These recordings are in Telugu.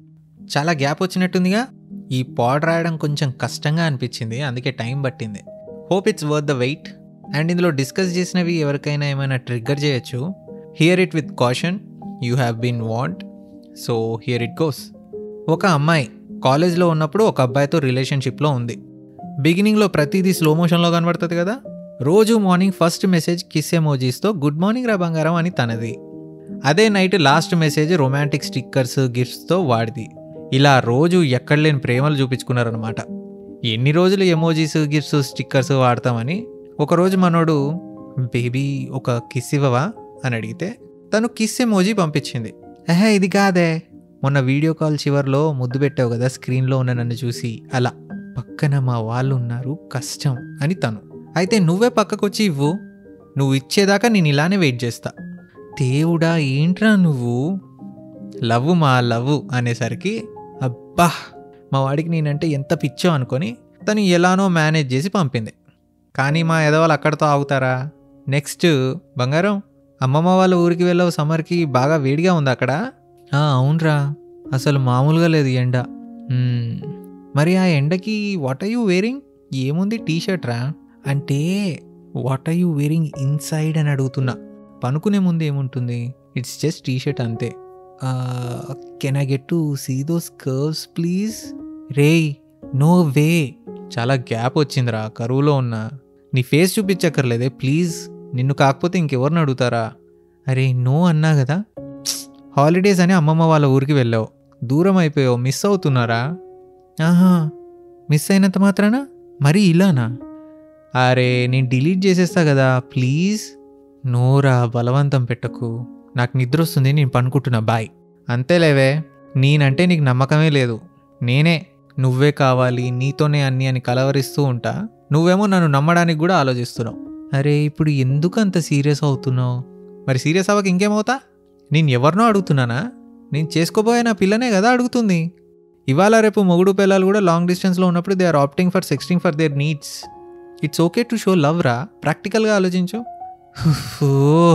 చాలా గ్యాప్ వచ్చినట్టుందిగా ఈ పాడ్ రాయడం కొంచెం కష్టంగా అనిపించింది అందుకే టైం పట్టింది hope it's worth the wait and ఇందులో డిస్కస్ చేసినవి ఎవరికైనా ఏమైనా ట్రిగ్గర్ చేయొచ్చు here it with caution you have been warned so here it goes ఒక అమ్మాయి కాలేజ్లో ఉన్నప్పుడు ఒక అబ్బాయితో రిలేషన్షిప్లో ఉంది బిగినింగ్లో ప్రతిదీ స్లో మోషన్లో కనబడుతుంది కదా రోజు మార్నింగ్ ఫస్ట్ మెసేజ్ కిస్ ఎమోజీస్తో గుడ్ మార్నింగ్ రా బంగారం అని తనది అదే night last message romantic stickers గిఫ్ట్స్తో వాడిది ఇలా రోజు ఎక్కడ లేని ప్రేమలు చూపించుకున్నారనమాట ఎన్ని రోజులు ఎమోజీస్ గిఫ్ట్స్ స్టిక్కర్స్ వాడతామని ఒకరోజు మనోడు బేబీ ఒక కిస్ ఇవ్వవా అని అడిగితే తను కిస్ ఎమోజీ పంపించింది ఏహే ఇది కాదే మొన్న వీడియో కాల్ చివర్లో ముద్దు పెట్టావు కదా స్క్రీన్లో ఉన్న నన్ను చూసి అలా పక్కన మా వాళ్ళు ఉన్నారు కష్టం అని తను అయితే నువ్వే పక్కకొచ్చి ఇవ్వు నువ్వు ఇచ్చేదాకా నేను ఇలానే వెయిట్ చేస్తా దేవుడా ఏంట్రా నువ్వు లవ్ మా లవ్ అనేసరికి అబ్బా మా వాడికి నేనంటే ఎంత పిచ్చో అనుకొని తను ఎలానో మేనేజ్ చేసి పంపింది కానీ మా ఎదవాళ్ళు అక్కడితో ఆగుతారా నెక్స్ట్ బంగారం అమ్మమ్మ వాళ్ళ ఊరికి వెళ్ళవు సమ్మర్కి బాగా వేడిగా ఉంది అక్కడ "ఆ, అవునరా అసలు మామూలుగా లేదు ఈ ఎండ "మ్మ్. మరి ఆ ఎండకి వాట్ ఆర్ యూ వేరింగ్ ఏముంది టీ షర్ట్ రా అంటే what are you wearing inside అని అడుగుతున్నా పనుకునే ముందు ఏముంటుంది ఇట్స్ జస్ట్ టీ షర్ట్ అంతే can I get to see those curves please రే నో వే చాలా గ్యాప్ వచ్చిందిరా కరువులో ఉన్నా నీ ఫేస్ చూపించక్కర్లేదే ప్లీజ్ నిన్ను కాకపోతే ఇంకెవరిని అడుగుతారా అరే నో అన్నా కదా హాలిడేస్ అని అమ్మమ్మ వాళ్ళ ఊరికి వెళ్ళావు దూరం అయిపోయావు మిస్ అవుతున్నారా ఆహా మిస్ అయినంత మాత్రాన మరి ఇలానా అరే నేను డిలీట్ చేసేస్తా కదా ప్లీజ్ నోరా బలవంతం పెట్టకు నాకు నిద్ర వస్తుంది నేను పనుకుంటున్నా బాయ్ అంతేలేవే నేనంటే నీకు నమ్మకమే లేదు నేనే నువ్వే కావాలి నీతోనే అన్ని అని కలవరిస్తూ ఉంటా నువ్వేమో నన్ను నమ్మడానికి కూడా ఆలోచిస్తున్నావు అరే ఇప్పుడు ఎందుకు అంత సీరియస్ అవుతున్నావు మరి సీరియస్ అవ్వక ఇంకేమవుతా నేను ఎవరినో అడుగుతున్నానా నేను చేసుకోబోయే నా పిల్లనే కదా అడుగుతుంది ఇవాళ రేపు మొగుడు పిల్లలు కూడా లాంగ్ డిస్టెన్స్లో ఉన్నప్పుడు they are opting for sexting for their needs it's okay to show love రా ప్రాక్టికల్గా ఆలోచించు ఓ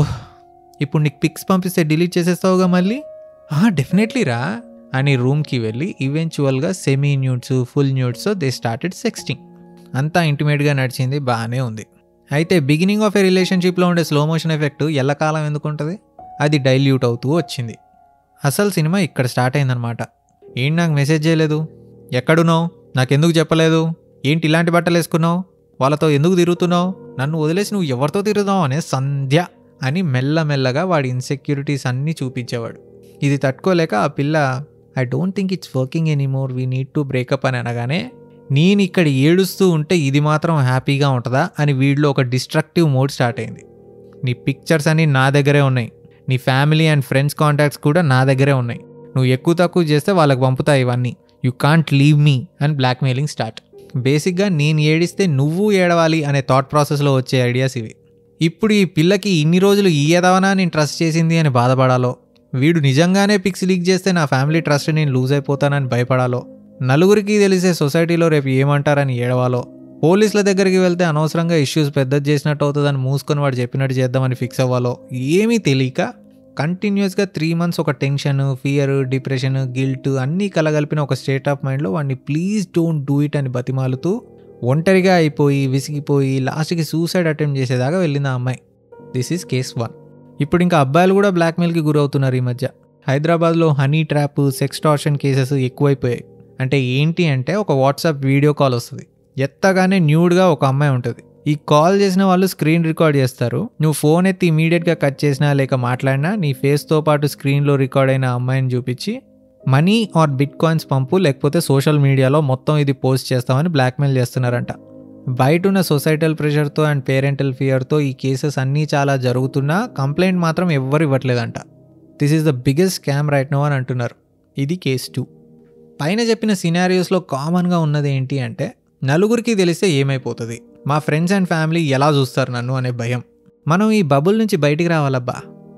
ఇప్పుడు నీకు పిక్స్ పంపిస్తే డిలీట్ చేసేస్తావుగా మళ్ళీ డెఫినెట్లీ రా అని రూమ్కి వెళ్ళి ఈవెన్చువల్గా semi nudes full nudes they started sexting అంతా ఇంటిమేట్గా నడిచింది బాగానే ఉంది అయితే బిగినింగ్ ఆఫ్ ఏ రిలేషన్షిప్లో ఉండే స్లో మోషన్ ఎఫెక్ట్ ఎల్లకాలం ఎందుకు ఉంటుంది అది డైల్యూట్ అవుతూ వచ్చింది అసలు సినిమా ఇక్కడ స్టార్ట్ అయిందనమాట ఏంటి నాకు మెసేజ్ చేయలేదు ఎక్కడున్నావు నాకెందుకు చెప్పలేదు ఏంటి ఇలాంటి బట్టలు వేసుకున్నావు వాళ్ళతో ఎందుకు తిరుగుతున్నావు నన్ను వదిలేసి నువ్వు ఎవరితో తిరుగుతావు అనే సంధ్య అని మెల్లమెల్లగా వాడి ఇన్సెక్యూరిటీస్ అన్నీ చూపించేవాడు ఇది తట్టుకోలేక ఆ పిల్ల I don't think it's working anymore we need to break up అని అనగానే నేను ఇక్కడ ఏడుస్తూ ఉంటే ఇది మాత్రం హ్యాపీగా ఉంటుందా అని వీడిలో ఒక డిస్ట్రక్టివ్ మోడ్ స్టార్ట్ అయింది నీ పిక్చర్స్ అన్నీ నా దగ్గరే ఉన్నాయి నీ ఫ్యామిలీ అండ్ ఫ్రెండ్స్ కాంటాక్ట్స్ కూడా నా దగ్గరే ఉన్నాయి నువ్వు ఎక్కువ తక్కువ చేస్తే వాళ్ళకి పంపుతాయి ఇవన్నీ యూ కాంట్ లీవ్ మీ అని బ్లాక్మెయిలింగ్ స్టార్ట్ బేసిక్గా నేను ఏడిస్తే నువ్వు ఏడవాలి అనే థాట్ ప్రాసెస్లో వచ్చే ఐడియాస్ ఇవి ఇప్పుడు ఈ పిల్లకి ఇన్ని రోజులు ఈ ఎదవనా నేను ట్రస్ట్ చేసింది అని బాధపడాలో వీడు నిజంగానే పిక్స్ లీక్ చేస్తే నా ఫ్యామిలీ ట్రస్ట్ నేను లూజ్ అయిపోతానని భయపడాలో నలుగురికి తెలిసే సొసైటీలో రేపు ఏమంటారని ఏడవాలో పోలీసుల దగ్గరికి వెళ్తే అనవసరంగా ఇష్యూస్ పెద్దది చేసినట్టు అవుతుందని మూసుకొని వాడు చెప్పినట్టు చేద్దామని ఫిక్స్ అవ్వాలో ఏమీ తెలియక కంటిన్యూస్గా త్రీ మంత్స్ ఒక టెన్షన్ ఫియర్ డిప్రెషన్ గిల్ట్ అన్నీ కలగలిపిన ఒక స్టేట్ ఆఫ్ మైండ్లో వాడిని ప్లీజ్ డోంట్ డూ ఇట్ అని బతిమాలుతూ ఒంటరిగా అయిపోయి విసిగిపోయి లాస్ట్కి సూసైడ్ అటెంప్ట్ చేసేదాకా వెళ్ళింది ఆ అమ్మాయి దిస్ ఈజ్ కేస్ వన్ ఇప్పుడు ఇంకా అబ్బాయిలు కూడా బ్లాక్మెయిల్కి గురవుతున్నారు ఈ మధ్య హైదరాబాద్లో honey trap sextortion cases ఎక్కువైపోయాయి అంటే ఏంటి అంటే ఒక వాట్సాప్ వీడియో కాల్ వస్తుంది ఎత్తగానే న్యూడ్గా ఒక అమ్మాయి ఉంటుంది ఈ కాల్ చేసిన వాళ్ళు స్క్రీన్ రికార్డ్ చేస్తారు నువ్వు ఫోన్ ఎత్తి ఇమీడియట్గా కట్ చేసినా లేక మాట్లాడినా నీ ఫేస్తో పాటు స్క్రీన్లో రికార్డ్ అయిన అమ్మాయిని చూపించి మనీ ఆర్ బిట్ కాయిన్స్ పంపు లేకపోతే సోషల్ మీడియాలో మొత్తం ఇది పోస్ట్ చేస్తామని బ్లాక్మెయిల్ చేస్తున్నారంట బయట ఉన్న సొసైటల్ ప్రెషర్తో అండ్ పేరెంటల్ ఫియర్తో ఈ కేసెస్ అన్నీ చాలా జరుగుతున్నా కంప్లైంట్ మాత్రం ఎవ్వరు ఇవ్వట్లేదంట this is the biggest scam right no అని అంటున్నారు ఇది కేస్ టూ పైన చెప్పిన సినారియోస్లో కామన్గా ఉన్నది ఏంటి అంటే నలుగురికి తెలిస్తే ఏమైపోతుంది మా ఫ్రెండ్స్ అండ్ ఫ్యామిలీ ఎలా చూస్తారు నన్ను అనే భయం మనం ఈ బబుల్ నుంచి బయటికి రావాలబ్బా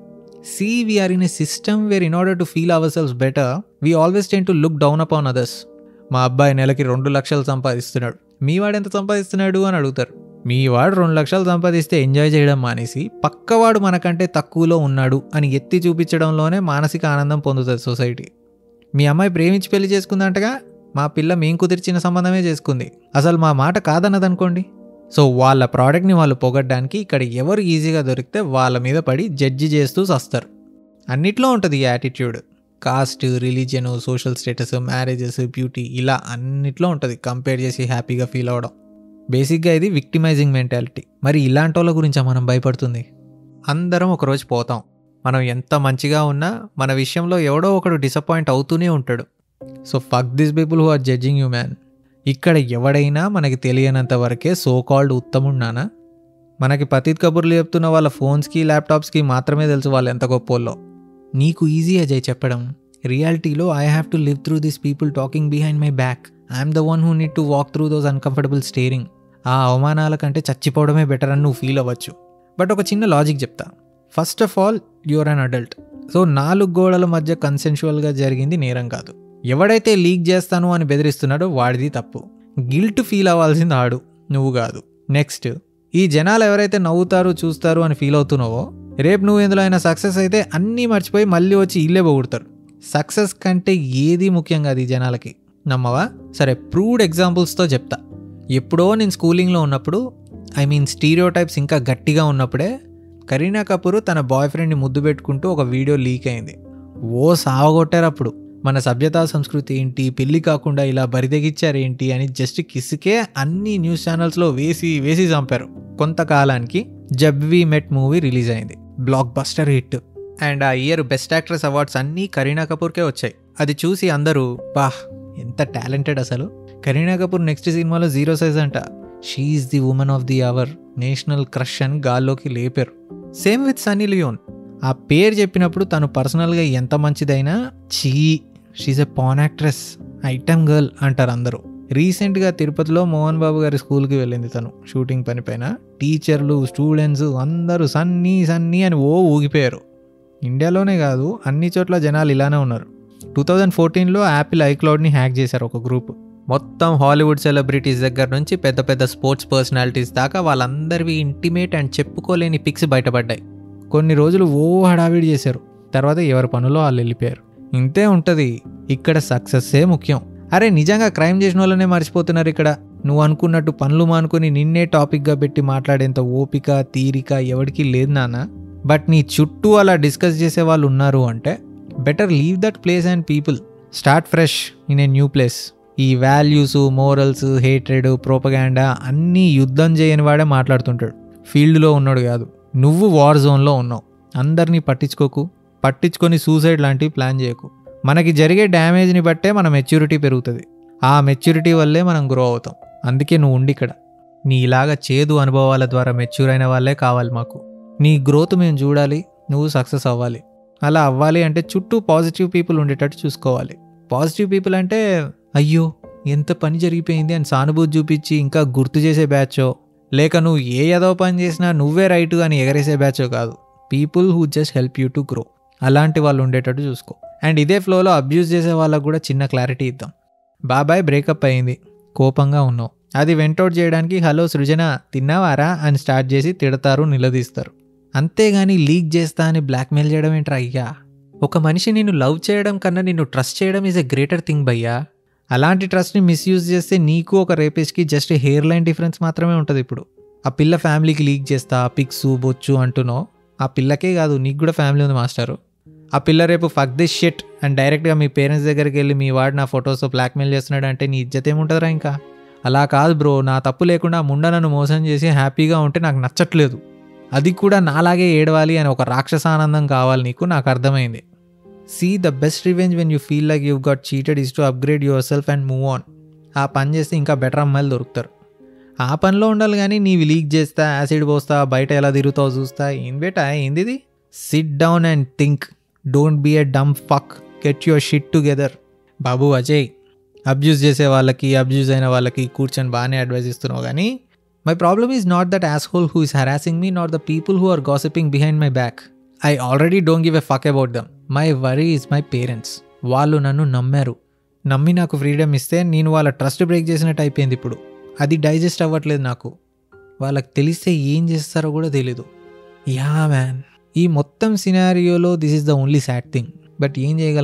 see we're in a system where in order to feel ourselves better we always tend to look down upon others మా అబ్బాయి నెలకి రెండు లక్షలు సంపాదిస్తున్నాడు మీ వాడు ఎంత సంపాదిస్తున్నాడు అని అడుగుతారు మీ వాడు రెండు లక్షలు సంపాదిస్తే ఎంజాయ్ చేయడం మానేసి పక్కవాడు మనకంటే తక్కువలో ఉన్నాడు అని ఎత్తి చూపించడంలోనే మానసిక ఆనందం పొందుతుంది సొసైటీ మీ అమ్మాయి ప్రేమించి పెళ్లి చేసుకుందంటగా మా పిల్ల మేం కుదిర్చిన సంబంధమే చేసుకుంది అసలు మా మాట కాదన్నదనుకోండి సో వాళ్ళ ప్రోడక్ట్ని వాళ్ళు పొగడ్డానికి ఇక్కడ ఎవరు ఈజీగా దొరికితే వాళ్ళ మీద పడి జడ్జి చేస్తూ వస్తారు అన్నిట్లో ఉంటుంది ఈ attitude caste religion social status marriages beauty ఇలా అన్నిట్లో ఉంటుంది కంపేర్ చేసి హ్యాపీగా ఫీల్ అవ్వడం బేసిక్గా ఇది విక్టిమైజింగ్ మెంటాలిటీ మరి ఇలాంటి వాళ్ళ గురించా మనం భయపడుతుంది అందరం ఒకరోజు పోతాం మనం ఎంత మంచిగా ఉన్నా మన విషయంలో ఎవడో ఒకడు డిసప్పాయింట్ అవుతూనే ఉంటాడు so fuck this people who are judging you man ఇక్కడ ఎవడైనా మనకి తెలియనంత వరకే సో కాల్డ్ ఉత్తమున్నానా మనకి పతిత్ కబుర్లు చెప్తున్న వాళ్ళ ఫోన్స్కి ల్యాప్టాప్స్కి మాత్రమే తెలుసు వాళ్ళు ఎంత గొప్పోళ్ళో నీకు ఈజీ అజయ్ చెప్పడం రియాలిటీలో I have to live through this people talking behind my back I'm the one who need to walk through those uncomfortable staring ఆ అవమానాల కంటే చచ్చిపోవడమే బెటర్ అని నువ్వు ఫీల్ అవ్వచ్చు బట్ ఒక చిన్న లాజిక్ చెప్తా first of all you're an adult so నాలుగు గోడల మధ్య కన్సెన్షువల్గా జరిగింది నేరం కాదు ఎవడైతే లీక్ చేస్తాను అని బెదిరిస్తున్నాడో వాడిది తప్పు గిల్ట్ ఫీల్ అవ్వాల్సింది ఆడు నువ్వు కాదు నెక్స్ట్ ఈ జనాలు ఎవరైతే నవ్వుతారు చూస్తారు అని ఫీల్ అవుతున్నావో రేపు నువ్వు ఎందులో అయినా సక్సెస్ అయితే అన్నీ మర్చిపోయి మళ్ళీ వచ్చి ఇల్లే పొగుడతారు సక్సెస్ కంటే ఏది ముఖ్యం కాదు ఈ జనాలకి నమ్మవా సరే ప్రూవ్డ్ ఎగ్జాంపుల్స్తో చెప్తా ఎప్పుడో నేను స్కూలింగ్లో ఉన్నప్పుడు ఐ మీన్ స్టీరియో టైప్స్ ఇంకా గట్టిగా ఉన్నప్పుడే కరీనా కపూర్ తన బాయ్ ఫ్రెండ్ని ముద్దు పెట్టుకుంటూ ఒక వీడియో లీక్ అయింది ఓ సావగొట్టారు అప్పుడు మన సభ్యతా సంస్కృతి ఏంటి పెళ్లి కాకుండా ఇలా బరిదెగిచ్చారు ఏంటి అని జస్ట్ కిస్కే అన్ని న్యూస్ ఛానల్స్లో వేసి వేసి చంపారు కొంతకాలానికి జబ్ వి మెట్ మూవీ రిలీజ్ అయింది బ్లాక్ బస్టర్ హిట్ అండ్ ఆ ఇయర్ బెస్ట్ యాక్ట్రెస్ అవార్డ్స్ అన్నీ కరీనా కపూర్కే వచ్చాయి అది చూసి అందరూ బా ఎంత టాలెంటెడ్ అసలు కరీనా కపూర్ నెక్స్ట్ సినిమాలో జీరో సైజ్ అంట she is the woman of the hour national crush అని గాల్లోకి లేపారు సేమ్ విత్ సన్నీ లియోన్ ఆ పేరు చెప్పినప్పుడు తను పర్సనల్గా ఎంత మంచిదైనా చీ she's a porn actress item girl అంటారు అందరూ రీసెంట్గా తిరుపతిలో మోహన్ బాబు గారి స్కూల్కి వెళ్ళింది తను షూటింగ్ పని పైన టీచర్లు స్టూడెంట్స్ అందరూ సన్నీ సన్నీ అని ఓ ఊగిపోయారు ఇండియాలోనే కాదు అన్ని చోట్ల జనాలు ఇలానే ఉన్నారు టూ థౌజండ్ ఫోర్టీన్లో యాపిల్ ఐక్లౌడ్ని హ్యాక్ చేశారు ఒక గ్రూప్ మొత్తం హాలీవుడ్ సెలబ్రిటీస్ దగ్గర నుంచి పెద్ద పెద్ద స్పోర్ట్స్ పర్సనాలిటీస్ దాకా వాళ్ళందరివి ఇంటిమేట్ అండ్ చెప్పుకోలేని పిక్స్ బయటపడ్డాయి కొన్ని రోజులు ఓ హడావిడి చేశారు తర్వాత ఎవరి పనులో వాళ్ళు వెళ్ళిపోయారు ఇంతే ఉంటుంది ఇక్కడ సక్సెస్సే ముఖ్యం అరే నిజంగా క్రైమ్ చేసిన వాళ్ళనే మర్చిపోతున్నారు ఇక్కడ నువ్వు అనుకున్నట్టు పనులు మానుకొని నిన్నే టాపిక్గా పెట్టి మాట్లాడేంత ఓపిక తీరిక ఎవరికి లేదు నాన్న బట్ నీ చుట్టూ అలా డిస్కస్ చేసే వాళ్ళు ఉన్నారు అంటే better leave that place and people start fresh in a new place ఈ వాల్యూస్ మోరల్స్ హేట్రెడ్ ప్రోపగాండా అన్నీ యుద్ధం చేయని వాడే మాట్లాడుతుంటాడు ఫీల్డ్లో ఉన్నాడు కాదు నువ్వు వార్ జోన్లో ఉన్నావు అందరినీ పట్టించుకోకు పట్టించుకొని సూసైడ్ లాంటివి ప్లాన్ చేయకు మనకి జరిగే డ్యామేజ్ని బట్టే మన మెచ్యూరిటీ పెరుగుతుంది ఆ మెచ్యూరిటీ వల్లే మనం గ్రో అవుతాం అందుకే నువ్వు ఉండి ఇక్కడ నీ ఇలాగా చేదు అనుభవాల ద్వారా మెచ్యూర్ అయిన వాళ్ళే కావాలి మాకు నీ గ్రోత్ మేము చూడాలి నువ్వు సక్సెస్ అవ్వాలి అలా అవ్వాలి అంటే చుట్టూ పాజిటివ్ పీపుల్ ఉండేటట్టు చూసుకోవాలి పాజిటివ్ పీపుల్ అంటే అయ్యో ఎంత పని జరిగిపోయింది అని సానుభూతి చూపించి ఇంకా గుర్తు చేసే బ్యాచో లేక నువ్వు ఏ ఏదో పని చేసినా నువ్వే రైట్ అని ఎగరేసే బ్యాచో కాదు people who just help you to grow అలాంటి వాళ్ళు ఉండేటట్టు చూసుకో అండ్ ఇదే ఫ్లోలో అబ్యూస్ చేసే వాళ్ళకు కూడా చిన్న క్లారిటీ ఇద్దాం బాబాయ్ బ్రేకప్ అయింది కోపంగా ఉన్నావు అది వెంటౌట్ చేయడానికి హలో సృజన తిన్నావారా అని స్టార్ట్ చేసి తిడతారు నిలదీస్తారు అంతేగాని లీక్ చేస్తా అని బ్లాక్మెయిల్ చేయడం ఏంట్రా అయ్యా ఒక మనిషి నిన్ను లవ్ చేయడం కన్నా నిన్ను ట్రస్ట్ చేయడం ఈజ్ ఎ గ్రేటర్ థింగ్ భయ్యా అలాంటి ట్రస్ట్ని మిస్యూజ్ చేస్తే నీకు ఒక రేపిస్ట్కి జస్ట్ హెయిర్ లైన్ డిఫరెన్స్ మాత్రమే ఉంటుంది ఇప్పుడు ఆ పిల్ల ఫ్యామిలీకి లీక్ చేస్తా పిక్స్ బొచ్చు అంటున్నావు ఆ పిల్లకే కాదు నీకు కూడా ఫ్యామిలీ ఉంది మాస్టరు ఆ పిల్ల రేపు ఫక్ దిస్ షిట్ అండ్ డైరెక్ట్గా మీ పేరెంట్స్ దగ్గరికి వెళ్ళి మీ వాడు నా ఫొటోస్ బ్లాక్మెయిల్ చేస్తున్నాడు అంటే నీ ఇజ్జత్ ఏముంటుందిరా ఇంకా అలా కాదు బ్రో నా తప్పు లేకుండా ఆ ముండ నన్ను మోసం చేసి హ్యాపీగా ఉంటే నాకు నచ్చట్లేదు అది కూడా నాలాగే ఏడవాలి అని ఒక రాక్షస ఆనందం కావాలి నీకు నాకు అర్థమైంది see the best revenge when you feel like you got cheated is to upgrade yourself and move on ఆ పని చేస్తే ఇంకా బెటర్ అమ్మాయిలు దొరుకుతారు ఆ పనిలో ఉండాలి కానీ నీవి లీక్ చేస్తా యాసిడ్ పోస్తా బయట ఎలా తిరుగుతావు చూస్తా ఏం బేటా ఏంది ఇది sit down and think don't be a dumb fuck get your shit together బాబు అజయ్ అబ్యూస్ చేసే వాళ్ళకి అబ్యూస్ అయిన వాళ్ళకి కూర్చొని బాగానే అడ్వైస్ ఇస్తున్నావు కానీ my problem is not that asshole who is harassing me not the people who are gossiping behind my back I already don't give a fuck about them my worry is my parents వాళ్ళు నన్ను నమ్మారు నమ్మి నాకు ఫ్రీడమ్ ఇస్తే నేను వాళ్ళ ట్రస్ట్ బ్రేక్ చేసినట్టు అయిపోయింది ఇప్పుడు అది డైజెస్ట్ అవ్వట్లేదు నాకు వాళ్ళకి తెలిస్తే ఏం చేస్తారో కూడా తెలీదు యా మ్యాన్ ఈ మొత్తం సినారియోలో this is the only sad thing but ఏం చేయగలం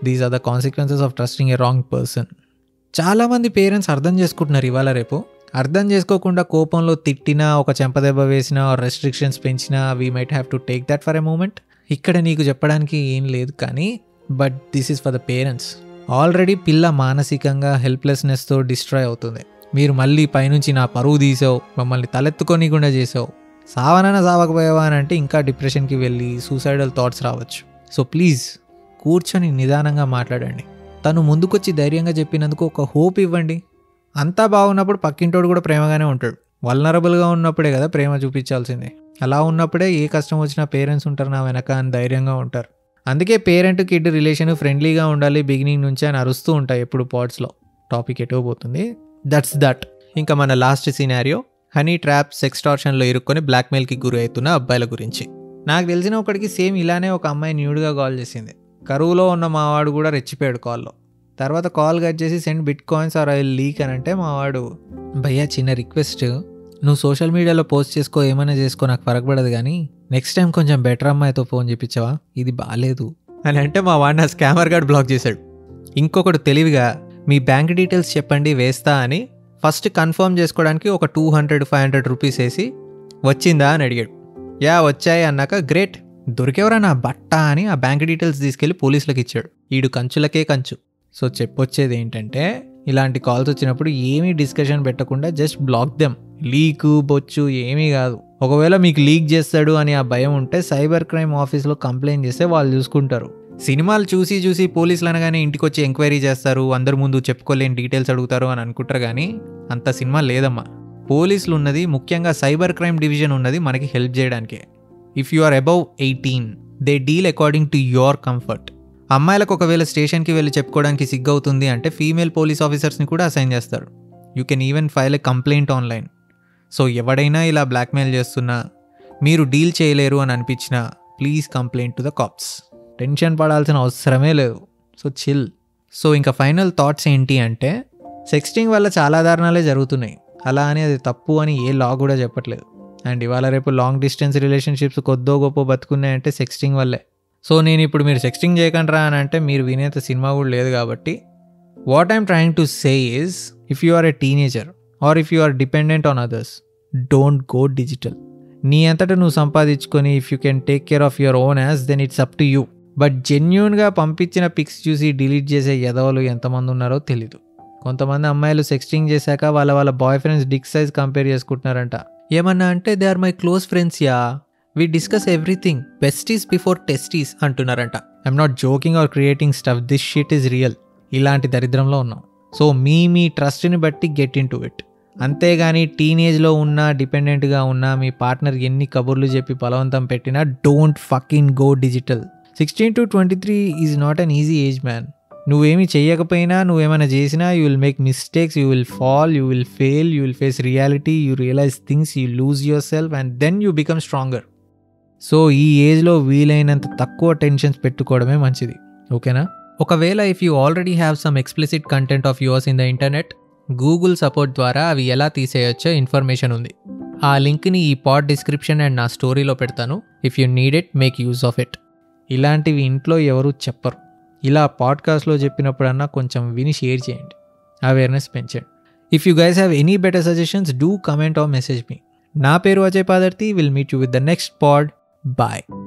these are the consequences of trusting a wrong person చాలామంది పేరెంట్స్ అర్థం చేసుకుంటున్నారు ఇవాళ రేపు అర్థం చేసుకోకుండా కోపంలో తిట్టినా ఒక చెంపదెబ్బ వేసినా రెస్ట్రిక్షన్స్ పెంచినా we might have to take that for a moment ఇక్కడ నీకు చెప్పడానికి ఏం లేదు కానీ but this is for the parents already పిల్ల మానసికంగా హెల్ప్లెస్నెస్తో డిస్ట్రాయ్ అవుతుంది మీరు మళ్ళీ పైనుంచి నా పరువు తీసావు మమ్మల్ని తలెత్తుకోనీకుండా చేసావు సావనైనా సావకపోయావా అని అంటే ఇంకా డిప్రెషన్కి వెళ్ళి సూసైడల్ థాట్స్ రావచ్చు సో ప్లీజ్ కూర్చొని నిదానంగా మాట్లాడండి తను ముందుకొచ్చి ధైర్యంగా చెప్పినందుకు ఒక హోప్ ఇవ్వండి అంతా బాగున్నప్పుడు పక్కింటోడు కూడా ప్రేమగానే ఉంటాడు వల్నరబుల్గా ఉన్నప్పుడే కదా ప్రేమ చూపించాల్సిందే అలా ఉన్నప్పుడే ఏ కష్టం వచ్చినా పేరెంట్స్ ఉంటారు నా వెనక అని ధైర్యంగా ఉంటారు అందుకే పేరెంట్ కిడ్ రిలేషన్ ఫ్రెండ్లీగా ఉండాలి బిగినింగ్ నుంచి అని అరుస్తూ ఉంటాయి ఎప్పుడు పాట్స్లో టాపిక్ ఎటో పోతుంది దట్స్ దట్ ఇంకా మన లాస్ట్ సినారియో హనీ ట్రాప్ సెక్స్టార్షన్లో ఇరుక్కొని బ్లాక్మెయిల్కి గురి అవుతున్న అబ్బాయిల గురించి నాకు తెలిసిన ఒకడికి సేమ్ ఇలానే ఒక అమ్మాయి న్యూడ్గా కాల్ చేసింది కరువులో ఉన్న మావాడు కూడా రెచ్చిపోయాడు కాల్లో తర్వాత కాల్ కట్ చేసి send bitcoins or I leak అని అంటే మావాడు భయ్యా చిన్న రిక్వెస్ట్ నువ్వు సోషల్ మీడియాలో పోస్ట్ చేసుకో ఏమైనా చేసుకో నాకు ఫరకపడదు కానీ నెక్స్ట్ టైం కొంచెం బెటర్ అమ్మాయితో ఫోన్ చేపించావా ఇది బాగాలేదు అని అంటే మా వాడిని నా స్కామర్ గార్డ్ బ్లాక్ చేశాడు ఇంకొకడు తెలివిగా మీ బ్యాంక్ డీటెయిల్స్ చెప్పండి వేస్తా అని ఫస్ట్ కన్ఫర్మ్ చేసుకోవడానికి ఒక two hundred five hundred rupees వేసి వచ్చిందా అని అడిగాడు యా వచ్చాయి అన్నాక గ్రేట్ దొరికేవరా నా బట్ట అని ఆ బ్యాంక్ డీటెయిల్స్ తీసుకెళ్లి పోలీసులకు ఇచ్చాడు ఈడు కంచులకే కంచు సో చెప్పొచ్చేది ఏంటంటే ఇలాంటి కాల్స్ వచ్చినప్పుడు ఏమీ డిస్కషన్ పెట్టకుండా జస్ట్ బ్లాక్ దెమ్ లీకు బొచ్చు ఏమీ కాదు ఒకవేళ మీకు లీక్ చేస్తాడు అని ఆ భయం ఉంటే సైబర్ క్రైమ్ ఆఫీస్లో కంప్లైంట్ చేస్తే వాళ్ళు చూసుకుంటారు సినిమాలు చూసి చూసి పోలీసులు అనగానే ఇంటికి వచ్చి ఎంక్వైరీ చేస్తారు అందరి ముందు చెప్పుకోలేని డీటెయిల్స్ అడుగుతారు అని అనుకుంటారు కానీ అంత సినిమా లేదమ్మా పోలీసులు ఉన్నది ముఖ్యంగా సైబర్ క్రైమ్ డివిజన్ ఉన్నది మనకి హెల్ప్ చేయడానికే if you are above eighteen they deal according to your comfort అమ్మాయిలకు ఒకవేళ స్టేషన్కి వెళ్ళి చెప్పుకోవడానికి సిగ్గవుతుంది అంటే ఫీమేల్ పోలీస్ ఆఫీసర్స్ని కూడా అసైన్ చేస్తారు you can even file a complaint online so ఎవడైనా ఇలా బ్లాక్మెయిల్ చేస్తున్నా మీరు డీల్ చేయలేరు అని అనిపించినా please complaint to the cops tension పడాల్సిన అవసరమే లేదు సో చిల్ సో ఇంకా ఫైనల్ థాట్స్ ఏంటి అంటే సెక్స్టింగ్ వల్ల చాలా దారుణాలే జరుగుతున్నాయి అలా అని అది తప్పు అని ఏ లా కూడా చెప్పట్లేదు అండ్ ఇవాళ రేపు లాంగ్ డిస్టెన్స్ రిలేషన్షిప్స్ కొద్దో గొప్ప బతుకున్నాయంటే సెక్స్టింగ్ వల్లే సో నేను ఇప్పుడు మీరు సెక్స్టింగ్ చేయకండి అని అంటే మీరు వినేంత సినిమా కూడా లేదు కాబట్టి what I'm trying to say is if you are a teenager or if you are dependent on others don't go digital నీ అంతటా నువ్వు సంపాదించుకొని if you can take care of your own as then it's up to you but జెన్యున్గా పంపించిన పిక్స్ చూసి డిలీట్ చేసే ఎదవలు ఎంతమంది ఉన్నారో తెలీదు కొంతమంది అమ్మాయిలు సెక్స్టింగ్ చేశాక వాళ్ళ వాళ్ళ boyfriends dick size compare చేసుకుంటున్నారంట ఏమన్నా అంటే they are my close friends yeah we discuss everything besties before testies అంటున్నారంట I'm not joking or creating stuff this shit is real ఇలాంటి దరిద్రంలో ఉన్నాం సో మీ మీ ట్రస్ట్ని బట్టి గెట్ ఇన్ టు ఇట్ అంతేగాని టీనేజ్లో ఉన్నా డిపెండెంట్గా ఉన్నా మీ పార్ట్నర్ ఎన్ని కబుర్లు చెప్పి బలవంతం పెట్టినా don't fucking go digital sixteen to twenty three is not an easy age man నువ్వేమి చేయకపోయినా నువ్వేమైనా చేసినా you will make mistakes you will fall you will fail you will face reality you realize things you lose yourself and then you become stronger so ఈ ఏజ్లో వీలైనంత తక్కువ టెన్షన్స్ పెట్టుకోవడమే మంచిది ఓకేనా ఒకవేళ if you already have some explicit content of yours in the internet Google support ద్వారా అవి ఎలా తీసేయొచ్చో ఇన్ఫర్మేషన్ ఉంది ఆ లింక్ని ఈ పాడ్ డిస్క్రిప్షన్ అండ్ నా స్టోరీలో పెడతాను if you need it make use of it ఇలాంటివి ఇంట్లో ఎవరు చెప్పరు ఇలా పాడ్కాస్ట్లో చెప్పినప్పుడన్నా కొంచెం విని షేర్ చేయండి అవేర్నెస్ పెంచండి if you guys have any better suggestions do comment or message మీ నా పేరు Ajay Padarthi will meet you with the next pod bye